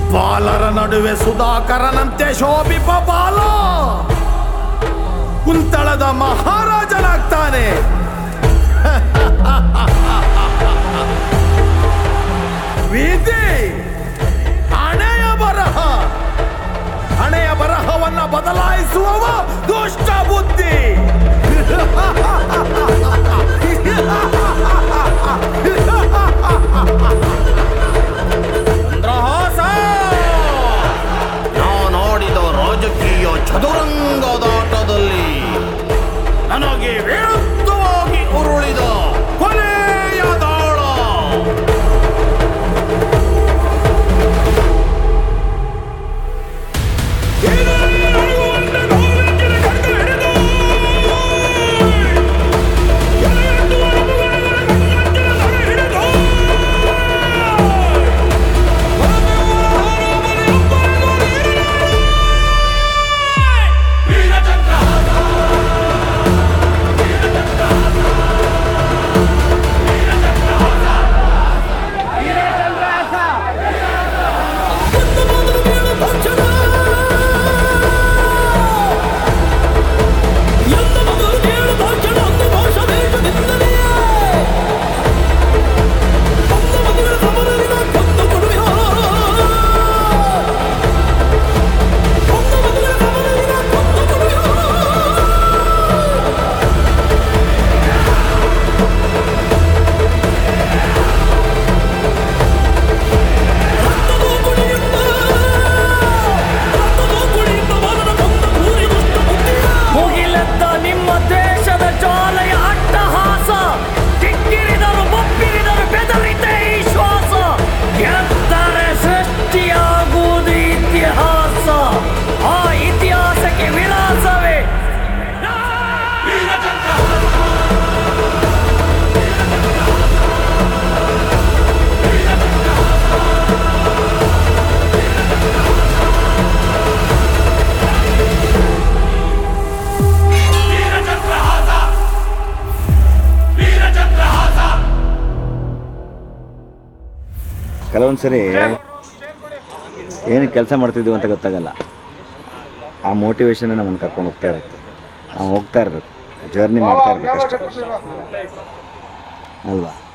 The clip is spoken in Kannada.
ಬಾಲರ ನಡುವೆ ಸುಧಾಕರನಂತೆ ಶೋಭಿಪ ಬಾಲ ಕುಂತಳದ ಮಹಾರಾಜನಾಗ್ತಾನೆ ವಿಧಿ ಹಣೆಯ ಬರಹ ಹಣೆಯ ಬರಹವನ್ನ ಬದಲಾಯಿಸುವವ ದುಷ್ಟ ಬುದ್ಧಿ ಚಂದ್ರಹಾಸ ನಾನಾಡಿದ ರಾಜಕೀಯ ಚದುರಂಗದಾಟದಲ್ಲಿ ನನಗೆ ವಿರುದ್ಧವಾಗಿ ಉರುಳಿದ ಕೊನೆಯ ದಾಳ ಮುಗಿಲೆದ್ದ ನಿಮ್ಮ ದೇಶದ ಜ್ವಾಲೆಯ ಅಟ್ಟಹಾಸ ಕಿಕ್ಕಿರಿದರು ಬೊಬ್ಬಿರಿದರು ಬೆದರಿತೆ ಈ ಶ್ವಾಸ ಎಂದರೆ ಸೃಷ್ಟಿಯಾಗುವುದು ಇತಿಹಾಸ ಆ ಇತಿಹಾಸಕ್ಕೆ ವಿಳಾಸವೇ ಕೆಲವೊಂದು ಸರಿ ಏನು ಕೆಲಸ ಮಾಡ್ತಿದ್ದೀವಿ ಅಂತ ಗೊತ್ತಾಗಲ್ಲ ಆ ಮೋಟಿವೇಶನ್ ನಮ್ಮನ್ನು ಕರ್ಕೊಂಡು ಹೋಗ್ತಾ ಇರುತ್ತೆ ನಾವು ಹೋಗ್ತಾ ಇರಬೇಕು ಜರ್ನಿ ಮಾಡ್ತಾ ಇರ್ಬೇಕು ಅಷ್ಟೇ ಅಲ್ವಾ